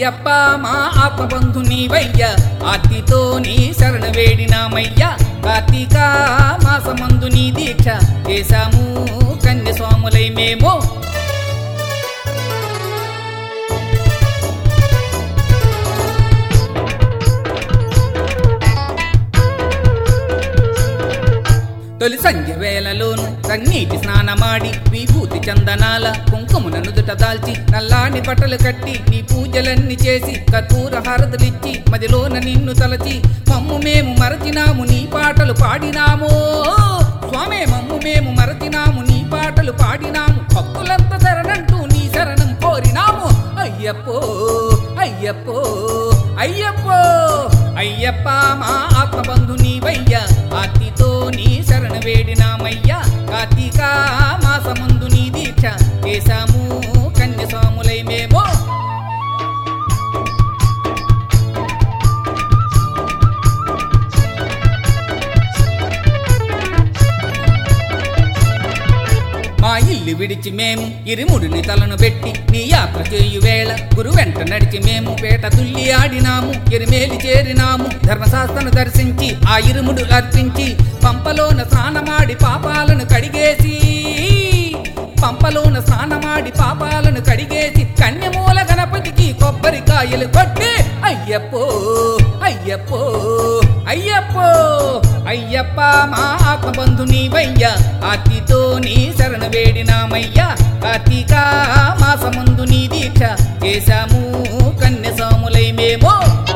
అయ్యప్ప మా ఆత్మబంధు నీవయ్య ఆర్తితో నీ శరణ వేడినామయ్యా కార్తీక మాసమందు నీ దీక్ష చేశాము కన్య స్వాములై మేము తొలి సంధ్య వేళలోను తన్నీటి స్నానమాడి విభూతి చందనాల కుంకుమున నుదుట దాల్చి నల్లాని బట్టలు కట్టి నీ పూజలన్నీ చేసి కర్పూర హారతులిచ్చి మదిలోన నిన్ను తలచి మమ్ము మేము మరచినాము నీ పాటలు పాడినాము స్వామే మమ్ము మేము మరచినాము నీ పాటలు పాడినాము భక్తులంత శరణంటూ నీ శరణం కోరినాము అయ్యప్పో అయ్యప్పో అయ్యప్పో అయ్యప్ప మా ఆత్మబంధు నీవయ్యా ఆర్తితో నీ శరణ వేడినామయ్యా కార్తీక మాసమందు నీ దీక్ష చేశాము కన్య స్వాములై మేము మా ఇల్లు విడిచి మేము ఇరుముడిని తలను పెట్టి నీ యాత్ర చేయు వేళ గురు వెంట నడిచి మేము పేట తుల్లి ఆడినాము ఎరిమేలి చేరినాము ధర్మశాస్త్రను దర్శించి ఆ ఇరుముడు అర్పించి పంపలోన స్నానమాడి పాపాలను కడిగేసి పంపలోన స్నానమాడి పాపాలను కడిగేసి కన్యమూల గణపతికి కొబ్బరికాయలు కొట్టి అయ్యప్పో అయ్యప్పో అయ్యప్పో అయ్యప్ప మా ఆత్మబంధు నీవయ్యా ఆర్తితో నీ శరణ వేడినామయ్యా కార్తీక మాసముందు నీ దీక్ష చేశాము కన్య సాములై మేము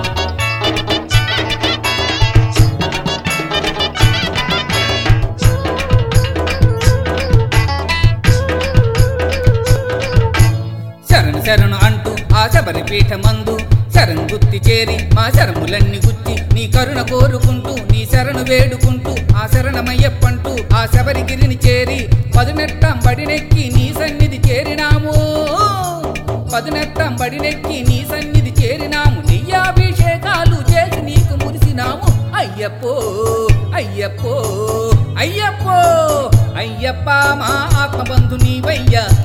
శరణు శరణు అంటూ ఆ శబరి పీఠమందు శరణు గుత్తి చేరి మా శరములన్నీ గుచ్చి నీ కరుణ కోరుకుంటూ నీ శరణు వేడుకుంటూ ఆ శరణమయ్యప్పంటూ ఆ శబరిగిరిని చేరి పదునెట్టం బడినెక్కి నీ సన్నిధి చేరినాము పదునెట్టం బడినెక్కి నీ సన్నిధి చేరినాము నెయ్యాభిషేకాలు చేసి నీకు మురిసినాము అయ్యప్పో అయ్యప్పో అయ్యప్పో అయ్యప్ప మా ఆత్మబంధు నీవయ్యా